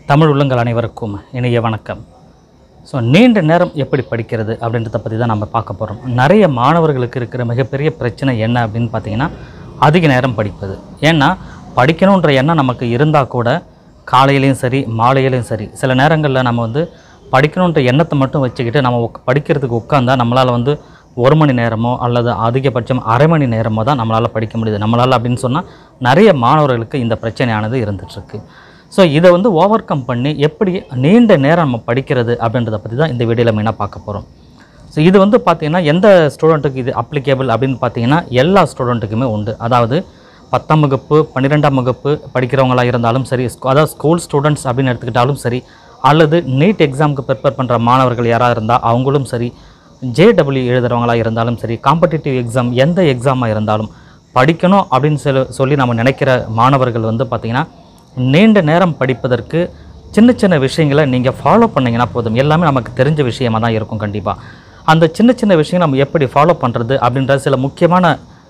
தமிழ் உள்ளங்கள் அனைவருக்கும் இனிய வணக்கம் ஸோ நீண்ட நேரம் எப்படி படிக்கிறது அப்படின்றத பற்றி தான் நம்ம பார்க்க போகிறோம் நிறைய மாணவர்களுக்கு இருக்கிற மிகப்பெரிய பிரச்சனை என்ன அப்படின்னு பார்த்தீங்கன்னா அதிக நேரம் படிப்பது ஏன்னா படிக்கணுன்ற எண்ணம் நமக்கு இருந்தால் கூட காலையிலையும் சரி மாலையிலையும் சரி சில நேரங்களில் நம்ம வந்து படிக்கணுன்ற எண்ணத்தை மட்டும் வச்சுக்கிட்டு நம்ம உக்- படிக்கிறதுக்கு உட்காந்தா நம்மளால் வந்து ஒரு மணி நேரமோ அல்லது அதிகபட்சம் அரை மணி நேரமோ தான் நம்மளால் படிக்க முடியுது நம்மளால் அப்படின்னு சொன்னால் நிறைய மாணவர்களுக்கு இந்த பிரச்சனையானது இருந்துகிட்ருக்கு ஸோ இதை வந்து ஓவர் கம் பண்ணி எப்படி நீண்ட நேரம் நம்ம படிக்கிறது அப்படின்றத பற்றி தான் இந்த வீடியோவில் மெயினாக பார்க்க போகிறோம் ஸோ இது வந்து பார்த்திங்கன்னா எந்த ஸ்டூடெண்ட்டுக்கு இது அப்ளிகேபிள் அப்படின்னு பார்த்தீங்கன்னா எல்லா ஸ்டூடெண்ட்டுக்குமே உண்டு அதாவது பத்தாம் வகுப்பு பன்னிரெண்டாம் வகுப்பு படிக்கிறவங்களா இருந்தாலும் சரி ஸ்கூ- அதாவது ஸ்கூல் ஸ்டூடெண்ட்ஸ் அப்படின்னு எடுத்துக்கிட்டாலும் சரி அல்லது நீட் எக்ஸாமுக்கு ப்ரிப்பேர் பண்ணுற மாணவர்கள் யாராக இருந்தால் அவங்களும் சரி ஜேடபிள்யூ எழுதுறவங்களா இருந்தாலும் சரி காம்படிட்டிவ் எக்ஸாம் எந்த எக்ஸாமாக இருந்தாலும் படிக்கணும் அப்படின்னு சொல்லி சொல்லி நம்ம நினைக்கிற மாணவர்கள் வந்து பார்த்திங்கன்னா நீண்ட நேரம் படிப்பதற்கு சின்ன சின்ன விஷயங்களை நீங்கள் ஃபாலோ பண்ணீங்கன்னா போதும் எல்லாமே நமக்கு தெரிஞ்ச விஷயமா தான் இருக்கும் கண்டிப்பாக அந்த சின்ன சின்ன விஷயங்கள் நம்ம எப்படி ஃபாலோ பண்ணுறது அப்படின்ற சில முக்கியமான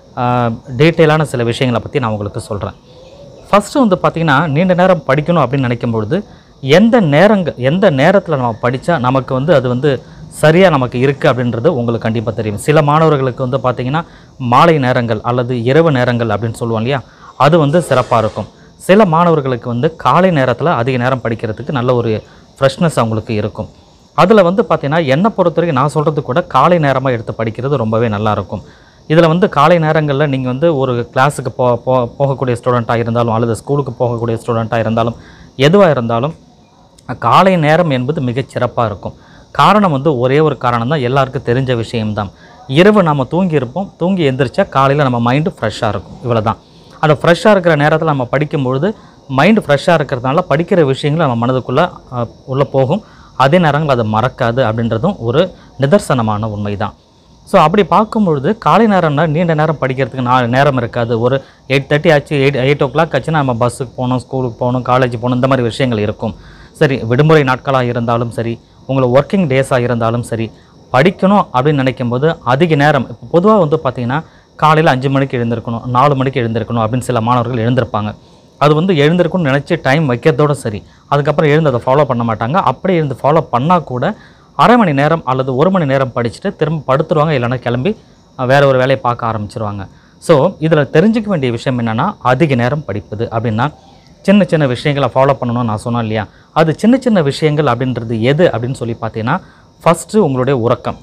டீட்டெயிலான சில விஷயங்களை பற்றி நான் உங்களுக்கு சொல்கிறேன் ஃபஸ்ட்டு வந்து பார்த்திங்கன்னா நீண்ட நேரம் படிக்கணும் அப்படின்னு நினைக்கும் பொழுது எந்த நேரங்க எந்த நேரத்தில் நம்ம படித்தா நமக்கு வந்து அது வந்து சரியாக நமக்கு இருக்குது அப்படின்றது உங்களுக்கு கண்டிப்பாக தெரியும் சில மாணவர்களுக்கு வந்து பார்த்திங்கன்னா மாலை நேரங்கள் அல்லது இரவு நேரங்கள் அப்படின்னு சொல்லுவோம் இல்லையா அது வந்து சிறப்பாக இருக்கும் சில மாணவர்களுக்கு வந்து காலை நேரத்தில் அதிக நேரம் படிக்கிறதுக்கு நல்ல ஒரு ஃப்ரெஷ்னஸ் அவங்களுக்கு இருக்கும் அதில் வந்து பார்த்தீங்கன்னா என்னை பொறுத்த வரைக்கும் நான் சொல்கிறது கூட காலை நேரமாக எடுத்து படிக்கிறது ரொம்பவே நல்லா இருக்கும் இதில் வந்து காலை நேரங்களில் நீங்கள் வந்து ஒரு கிளாஸுக்கு போ போ போகக்கூடிய ஸ்டூடெண்ட்டாக இருந்தாலும் அல்லது ஸ்கூலுக்கு போகக்கூடிய ஸ்டூடெண்ட்டாக இருந்தாலும் எதுவாக இருந்தாலும் காலை நேரம் என்பது மிகச் சிறப்பாக இருக்கும் காரணம் வந்து ஒரே ஒரு காரணம் தான் எல்லாருக்கும் தெரிஞ்ச விஷயம்தான் இரவு நம்ம தூங்கி இருப்போம் தூங்கி எந்திரிச்சா காலையில் நம்ம மைண்டு ஃப்ரெஷ்ஷாக இருக்கும் இவ்வளோ தான் அந்த ஃப்ரெஷ்ஷாக இருக்கிற நேரத்தில் நம்ம படிக்கும்பொழுது மைண்டு ஃப்ரெஷ்ஷாக இருக்கிறதுனால படிக்கிற விஷயங்கள் நம்ம மனதுக்குள்ளே உள்ளே போகும் அதே நேரங்கள் அதை மறக்காது அப்படின்றதும் ஒரு நிதர்சனமான உண்மை தான் ஸோ அப்படி பார்க்கும்பொழுது காலை நேரம்னா நீண்ட நேரம் படிக்கிறதுக்கு நாலு நேரம் இருக்காது ஒரு எயிட் தேர்ட்டி ஆச்சு எயிட் எயிட் ஓ கிளாக் ஆச்சுன்னா நம்ம பஸ்ஸுக்கு போகணும் ஸ்கூலுக்கு போகணும் காலேஜ் போகணும் இந்த மாதிரி விஷயங்கள் இருக்கும் சரி விடுமுறை நாட்களாக இருந்தாலும் சரி உங்களை ஒர்க்கிங் டேஸாக இருந்தாலும் சரி படிக்கணும் அப்படின்னு நினைக்கும்போது அதிக நேரம் இப்போ பொதுவாக வந்து பார்த்திங்கன்னா காலையில் அஞ்சு மணிக்கு எழுந்திருக்கணும் நாலு மணிக்கு எழுந்திருக்கணும் அப்படின்னு சில மாணவர்கள் எழுந்திருப்பாங்க அது வந்து எழுந்திருக்கும்னு நினச்சி டைம் வைக்கிறதோட சரி அதுக்கப்புறம் எழுந்து அதை ஃபாலோ பண்ண மாட்டாங்க அப்படியே இருந்து ஃபாலோ பண்ணால் கூட அரை மணி நேரம் அல்லது ஒரு மணி நேரம் படிச்சுட்டு திரும்ப படுத்துருவாங்க இல்லைன்னா கிளம்பி அஹ், வேற ஒரு வேலையை பார்க்க ஆரம்பிச்சிருவாங்க ஸோ இதில் தெரிஞ்சுக்க வேண்டிய விஷயம் என்னென்னா அதிக நேரம் படிப்பது அப்படின்னா சின்ன சின்ன விஷயங்களை ஃபாலோ பண்ணணும்னு நான் சொன்னேன் இல்லையா அது சின்ன சின்ன விஷயங்கள் அப்படின்றது எது அப்படின்னு சொல்லி பார்த்தீங்கன்னா ஃபஸ்ட்டு உங்களுடைய உறக்கம்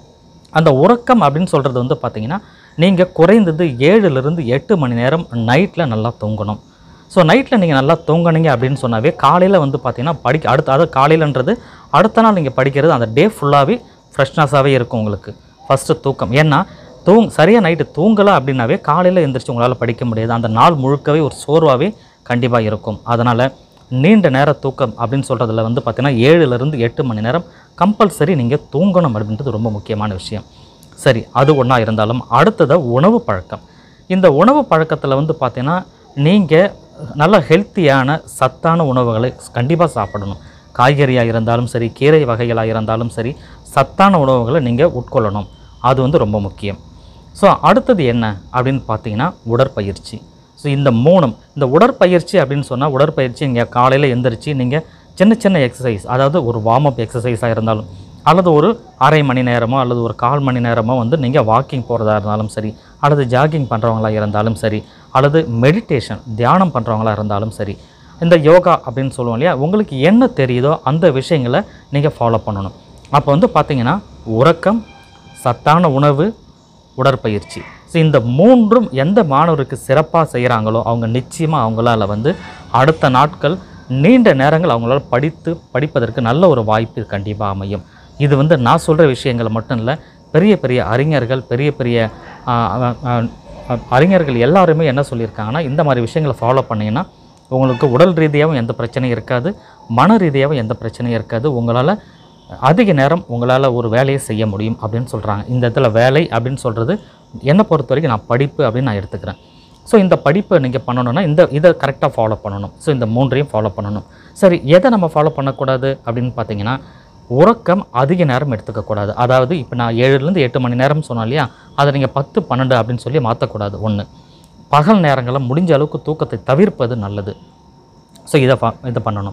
அந்த உறக்கம் அப்படின்னு சொல்கிறது வந்து பார்த்தீங்கன்னா நீங்கள் குறைந்தது ஏழுலேருந்து எட்டு மணி நேரம் நைட்டில் நல்லா தூங்கணும் ஸோ நைட்டில் நீங்கள் நல்லா தூங்குனீங்க அப்படின்னு சொன்னாவே காலையில் வந்து பார்த்தீங்கன்னா படிக்க அடுத்த அதாவது காலையிலன்றது அடுத்த நாள் நீங்கள் படிக்கிறது அந்த டே ஃபுல்லாகவே ஃப்ரெஷ்னஸாகவே இருக்கும் உங்களுக்கு ஃபஸ்ட்டு தூக்கம் ஏன்னா தூங் சரியாக நைட்டு தூங்கலை அப்படின்னாவே காலையில் எந்திரிச்சு உங்களால் படிக்க முடியாது அந்த நாள் முழுக்கவே ஒரு சோர்வாகவே கண்டிப்பாக இருக்கும் அதனால் நீண்ட நேர தூக்கம் அப்படின்னு சொல்கிறதுல வந்து பார்த்தீங்கன்னா ஏழுலேருந்து எட்டு மணி நேரம் கம்பல்சரி நீங்கள் தூங்கணும் அப்படின்றது ரொம்ப முக்கியமான விஷயம் சரி அது ஒன்றா இருந்தாலும் அடுத்தது உணவு பழக்கம் இந்த உணவு பழக்கத்தில் வந்து பார்த்தீங்கன்னா நீங்கள் நல்ல ஹெல்த்தியான சத்தான உணவுகளை கண்டிப்பாக சாப்பிடணும் காய்கறியாக இருந்தாலும் சரி கீரை வகைகளாக இருந்தாலும் சரி சத்தான உணவுகளை நீங்கள் உட்கொள்ளணும் அது வந்து ரொம்ப முக்கியம் ஸோ அடுத்தது என்ன அப்படின்னு பார்த்தீங்கன்னா உடற்பயிற்சி ஸோ இந்த மூணும் இந்த உடற்பயிற்சி அப்படின்னு சொன்னால் உடற்பயிற்சி நீங்கள் காலையில் எந்திரிச்சு நீங்கள் சின்ன சின்ன எக்ஸசைஸ் அதாவது ஒரு வார்ம் அப் எக்ஸசைஸாக இருந்தாலும் அல்லது ஒரு அரை மணி நேரமோ அல்லது ஒரு கால் மணி நேரமோ வந்து நீங்கள் வாக்கிங் போகிறதா இருந்தாலும் சரி அல்லது ஜாகிங் பண்ணுறவங்களா இருந்தாலும் சரி அல்லது மெடிடேஷன் தியானம் பண்ணுறவங்களா இருந்தாலும் சரி இந்த யோகா அப்படின்னு சொல்லுவோம் இல்லையா உங்களுக்கு என்ன தெரியுதோ அந்த விஷயங்களை நீங்கள் ஃபாலோ பண்ணணும் அப்போ வந்து பார்த்தீங்கன்னா உறக்கம் சத்தான உணவு உடற்பயிற்சி ஸோ இந்த மூன்றும் எந்த மாணவருக்கு சிறப்பாக செய்கிறாங்களோ அவங்க நிச்சயமாக அவங்களால வந்து அடுத்த நாட்கள் நீண்ட நேரங்கள் அவங்களால படித்து படிப்பதற்கு நல்ல ஒரு வாய்ப்பு கண்டிப்பாக அமையும் இது வந்து நான் சொல்கிற விஷயங்கள் மட்டும் இல்லை பெரிய பெரிய அறிஞர்கள் பெரிய பெரிய ஆ, ஆ, ஆ, அறிஞர்கள் எல்லாருமே என்ன சொல்லியிருக்காங்கன்னா இந்த மாதிரி விஷயங்களை ஃபாலோ பண்ணிங்கன்னா உங்களுக்கு உடல் ரீதியாகவும் எந்த பிரச்சனையும் இருக்காது மன ரீதியாகவும் எந்த பிரச்சனையும் இருக்காது உங்களால் அதிக நேரம் உங்களால் ஒரு வேலையை செய்ய முடியும் அப்படின்னு சொல்கிறாங்க இந்த இடத்துல வேலை அப்படின்னு சொல்கிறது என்னை பொறுத்த வரைக்கும் நான் படிப்பு அப்படின்னு நான் எடுத்துக்கிறேன் ஸோ இந்த படிப்பை நீங்கள் பண்ணணும்னா இந்த இதை கரெக்டாக ஃபாலோ பண்ணணும் ஸோ இந்த மூன்றையும் ஃபாலோ பண்ணணும் சரி எதை நம்ம ஃபாலோ பண்ணக்கூடாது அப்படின்னு பார்த்தீங்கன்னா உறக்கம் அதிக நேரம் எடுத்துக்கக்கூடாது அதாவது இப்போ நான் ஏழுலேருந்து எட்டு மணி நேரம் சொன்னேன் இல்லையா அதை நீங்கள் பத்து பன்னெண்டு அப்படின்னு சொல்லி மாற்றக்கூடாது ஒன்று பகல் நேரங்களில் முடிஞ்ச அளவுக்கு தூக்கத்தை தவிர்ப்பது நல்லது ஸோ இதை ஃபா இதை பண்ணணும்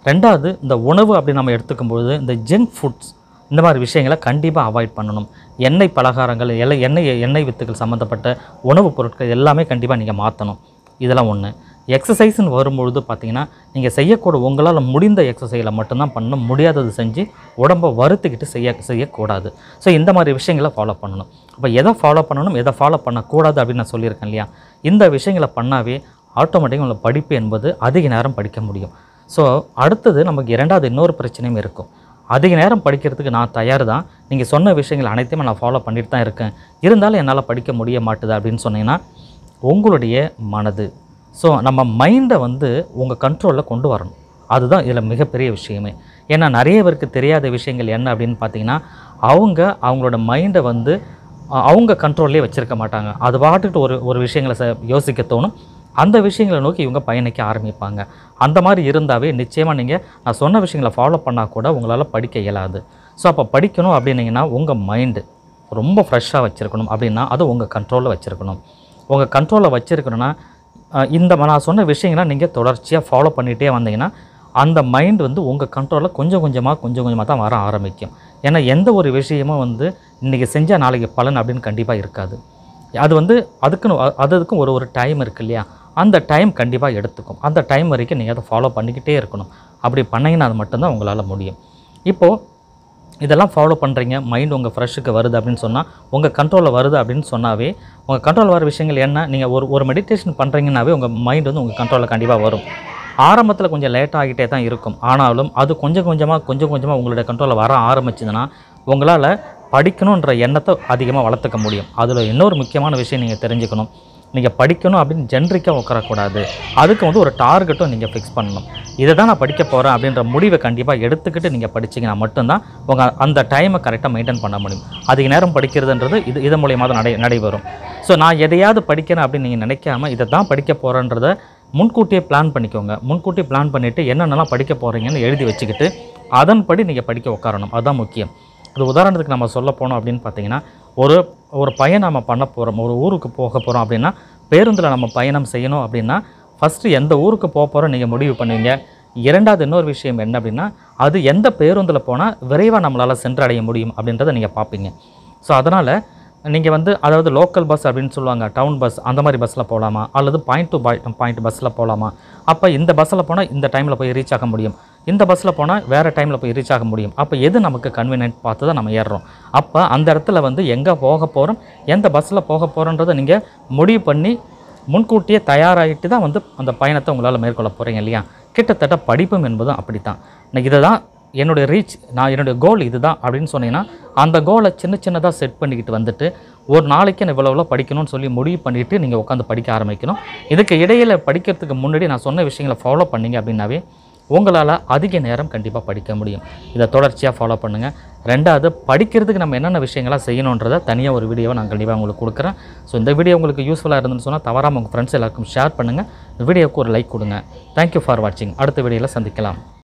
ரெண்டாவது இந்த உணவு அப்படி நம்ம எடுத்துக்கும்போது இந்த ஜங்க் ஃபுட்ஸ் இந்த மாதிரி விஷயங்களை கண்டிப்பாக அவாய்ட் பண்ணணும் எண்ணெய் பலகாரங்கள் எல்லாம் எண்ணெய் எண்ணெய் வித்துக்கள் சம்மந்தப்பட்ட உணவுப் பொருட்கள் எல்லாமே கண்டிப்பாக நீங்கள் மாற்றணும் இதெல்லாம் ஒன்று எக்ஸசைஸ்னு வரும்பொழுது பார்த்தீங்கன்னா நீங்கள் செய்யக்கூட உங்களால் முடிந்த எக்ஸசைஸில் மட்டும்தான் பண்ணணும் முடியாதது செஞ்சு உடம்பை வருத்திக்கிட்டு செய்ய செய்யக்கூடாது ஸோ இந்த மாதிரி விஷயங்களை ஃபாலோ பண்ணணும் அப்போ எதை ஃபாலோ பண்ணணும் எதை ஃபாலோ பண்ணக்கூடாது அப்படின்னு நான் சொல்லியிருக்கேன் இல்லையா இந்த விஷயங்களை பண்ணாவே ஆட்டோமேட்டிக்காக உங்களை படிப்பு என்பது அதிக நேரம் படிக்க முடியும் ஸோ அடுத்தது நமக்கு இரண்டாவது இன்னொரு பிரச்சனையும் இருக்கும் அதிக நேரம் படிக்கிறதுக்கு நான் தயார் தான் நீங்கள் சொன்ன விஷயங்கள் அனைத்தையுமே நான் ஃபாலோ பண்ணிட்டு தான் இருக்கேன் இருந்தாலும் என்னால் படிக்க முடிய மாட்டுது அப்படின்னு சொன்னீங்கன்னா உங்களுடைய மனது ஸோ நம்ம மைண்டை வந்து உங்கள் கண்ட்ரோலில் கொண்டு வரணும் அதுதான் இதில் மிகப்பெரிய விஷயமே ஏன்னா நிறைய பேருக்கு தெரியாத விஷயங்கள் என்ன அப்படின்னு பார்த்தீங்கன்னா அவங்க அவங்களோட மைண்டை வந்து அஹ், அவங்க கண்ட்ரோல்லே வச்சுருக்க மாட்டாங்க அது பாட்டுக்கிட்டு ஒரு ஒரு விஷயங்களை ச யோசிக்க தோணும் அந்த விஷயங்களை நோக்கி இவங்க பயணிக்க ஆரம்பிப்பாங்க அந்த மாதிரி இருந்தாவே நிச்சயமாக நீங்கள் நான் சொன்ன விஷயங்களை ஃபாலோ பண்ணால் கூட உங்களால் படிக்க இயலாது ஸோ அப்போ படிக்கணும் அப்படின்னீங்கன்னா உங்கள் மைண்டு ரொம்ப ஃப்ரெஷ்ஷாக வச்சுருக்கணும் அப்படின்னா அது உங்கள் கண்ட்ரோலில் வச்சுருக்கணும் உங்கள் கண்ட்ரோலில் வச்சுருக்கணும்னா அஹ், இந்த ம- நான் சொன்ன விஷயங்களை நீங்கள் தொடர்ச்சியாக ஃபாலோ பண்ணிகிட்டே வந்தீங்கன்னா அந்த மைண்ட் வந்து உங்கள் கண்ட்ரோலில் கொஞ்சம் கொஞ்சமாக கொஞ்சம் கொஞ்சமாக தான் வர ஆரம்பிக்கும் ஏன்னா எந்த ஒரு விஷயமும் வந்து இன்றைக்கி செஞ்சால் நாளைக்கு பலன் அப்படின்னு கண்டிப்பாக இருக்காது அது வந்து அதுக்குன்னு அ- அது அதுக்கும் ஒரு ஒரு டைம் இருக்கு இல்லையா அந்த டைம் கண்டிப்பாக எடுத்துக்கும் அந்த டைம் வரைக்கும் நீங்கள் அதை ஃபாலோ பண்ணிக்கிட்டே இருக்கணும் அப்படி பண்ணீங்கன்னா அது மட்டும்தான் உங்களால் முடியும் இப்போது இதெல்லாம் ஃபாலோ பண்ணுறீங்க மைண்ட் உங்கள் ஃப்ரெஷ்ஷுக்கு வருது அப்படின்னு சொன்னால் உங்கள் கண்ட்ரோலில் வருது அப்படின்னு சொன்னாவே உங்கள் கண்ட்ரோல் வர விஷயங்கள் என்ன நீங்கள் ஒரு ஒரு மெடிடேஷன் பண்ணுறீங்கன்னாவே உங்கள் மைண்ட் வந்து உங்கள் கண்ட்ரோலில் கண்டிப்பாக வரும் ஆரம்பத்தில் கொஞ்சம் லேட் ஆகிட்டே தான் இருக்கும் ஆனாலும் அது கொஞ்சம் கொஞ்சமாக கொஞ்சம் கொஞ்சமாக உங்களுடைய கண்ட்ரோலில் வர ஆரம்பிச்சதுன்னா உங்களால் படிக்கணுன்ற எண்ணத்தை அதிகமாக வளர்த்துக்க முடியும் அதில் இன்னொரு முக்கியமான விஷயம் நீங்கள் தெரிஞ்சுக்கணும் நீங்கள் படிக்கணும் அப்படின்னு ஜென்ரிக்காக உட்காரக்கூடாது அதுக்கு வந்து ஒரு டார்கெட்டும் நீங்கள் ஃபிக்ஸ் பண்ணணும் இதை தான் நான் படிக்க போகிறேன் அப்படின்ற முடிவை கண்டிப்பாக எடுத்துக்கிட்டு நீங்கள் படிச்சீங்கன்னா மட்டும்தான் உங்கள் அந்த டைமை கரெக்டாக மெயின்டைன் பண்ண முடியும் அதிக நேரம் படிக்கிறதுன்றது இது இது மூலியமாக தான் நடை நடைபெறும் ஸோ நான் எதையாவது படிக்கிறேன் அப்படின்னு நீங்கள் நினைக்காம இதை தான் படிக்க போகிறேன்றத முன்கூட்டியே பிளான் பண்ணிக்கோங்க முன்கூட்டியே பிளான் பண்ணிவிட்டு என்னென்னலாம் படிக்க போகிறீங்கன்னு எழுதி வச்சுக்கிட்டு அதன்படி நீங்கள் படிக்க உட்காரணும் அதுதான் முக்கியம் அது உதாரணத்துக்கு நம்ம சொல்ல போனோம் அப்படின்னு பார்த்தீங்கன்னா ஒரு ஒரு பயணம் நம்ம பண்ண போகிறோம் ஒரு ஊருக்கு போக போகிறோம் அப்படின்னா பேருந்தில் நம்ம பயணம் செய்யணும் அப்படின்னா ஃபஸ்ட்டு எந்த ஊருக்கு போக போகிறோம் நீங்கள் முடிவு பண்ணுவீங்க இரண்டாவது இன்னொரு விஷயம் என்ன அப்படின்னா அது எந்த பேருந்தில் போனால் விரைவாக நம்மளால் சென்றடைய முடியும் அப்படின்றத நீங்கள் பார்ப்பீங்க ஸோ அதனால் நீங்கள் வந்து அதாவது லோக்கல் பஸ் அப்படின்னு சொல்லுவாங்க டவுன் பஸ் அந்த மாதிரி பஸ்ஸில் போகலாமா அல்லது பாயிண்ட் டு பாயிண்ட் பஸ்ஸில் போகலாமா அப்போ இந்த பஸ்ஸில் போனால் இந்த டைமில் போய் ரீச் ஆக முடியும் இந்த பஸ்ஸில் போனால் வேறு டைமில் போய் ரீச் ஆக முடியும் அப்போ எது நமக்கு கன்வீனியன்ட் பார்த்து தான் நம்ம ஏறுறோம் அப்போ அந்த இடத்துல வந்து எங்கே போக போகிறோம் எந்த பஸ்ஸில் போக போகிறோன்றதை நீங்கள் முடிவு பண்ணி முன்கூட்டியே தயாராகிட்டு தான் வந்து அந்த பயணத்தை உங்களால் மேற்கொள்ள போகிறீங்க இல்லையா கிட்டத்தட்ட படிப்பும் என்பதும் அப்படி தான் நான் இதை தான் என்னுடைய ரீச் நான் என்னுடைய கோல் இதுதான் அப்படின்னு சொன்னீங்கன்னா அந்த கோலை சின்ன சின்னதாக செட் பண்ணிக்கிட்டு வந்துட்டு ஒரு நாளைக்கு நான் இவ்வளோ இவ்வளோ படிக்கணும்னு சொல்லி முடிவு பண்ணிவிட்டு நீங்கள் உட்காந்து படிக்க ஆரம்பிக்கணும் இதுக்கு இடையில் படிக்கிறதுக்கு முன்னாடி நான் சொன்ன விஷயங்களை ஃபாலோ பண்ணீங்க அப்படின்னாவே உங்களால் அதிக நேரம் கண்டிப்பாக படிக்க முடியும் இதை தொடர்ச்சியாக ஃபாலோ பண்ணுங்கள் ரெண்டாவது படிக்கிறதுக்கு நம்ம என்னென்ன விஷயங்களாக செய்யணுன்றதை தனியாக ஒரு வீடியோவை நான் கண்டிப்பாக உங்களுக்கு கொடுக்குறேன் ஸோ இந்த வீடியோ உங்களுக்கு யூஸ்ஃபுல்லாக இருந்துன்னு சொன்னால் தவறாமல் உங்கள் ஃப்ரெண்ட்ஸ் எல்லாருக்கும் ஷேர் பண்ணுங்கள் இந்த வீடியோவுக்கு ஒரு லைக் கொடுங்க தேங்க்யூ ஃபார் வாட்சிங் அடுத்த வீடியோவில் சந்திக்கலாம்